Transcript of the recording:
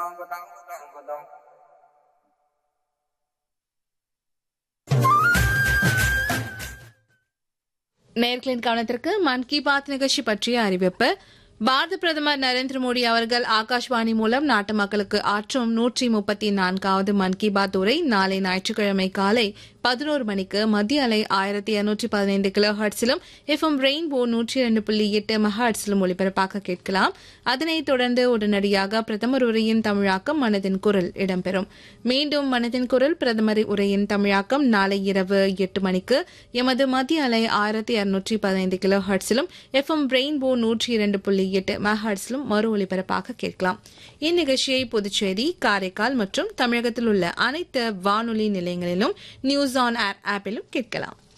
நேர்களின் கவனத்திற்கு மன் கி பாத் நிகழ்ச்சி பற்றிய அறிவிப்பு பாரத பிரதமர் நரேந்திர மோடி அவர்கள் ஆகாஷ்வாணி மூலம் நாட்டு மக்களுக்கு ஆற்றும் நூற்றி முப்பத்தி நான்காவது மன் கி பாத் உரை நாளை ஞாயிற்றுக்கிழமை காலை பதினோரு மணிக்கு மத்திய அலை ஆயிரத்தி இருநூற்றி பதினைந்து கிலோ ஹர்ட்ஸிலும் எஃப்எம் ரெயின்போ நூற்றி இரண்டு புள்ளி எட்டு மெஹாட்ஸிலும் ஒலிபரப்பாக கேட்கலாம் அதனைத் தொடர்ந்து உடனடியாக பிரதமர் உரையின் தமிழாக்கம் மனதின் குரல் இடம்பெறும் மீண்டும் மனதின் குரல் பிரதமர் உரையின் தமிழாக்கம் நாளை இரவு எட்டு மணிக்கு எமது மத்திய அலை ஆயிரத்தி இருநூற்றி பதினைந்து கிலோ ஹர்ட்ஸிலும் எஃப்எம் ரெயின்போ நூற்றி இரண்டு புள்ளி எட்டு மெஹாட்ஸிலும் மறு ஒலிபரப்பாக கேட்கலாம் இந்நிகழ்ச்சியை புதுச்சேரி காரைக்கால் மற்றும் தமிழகத்தில் உள்ள அனைத்து வானொலி நிலையங்களிலும் நியூஸ் ஆன் ஏர் ஆப்பிலும் கேட்கலாம்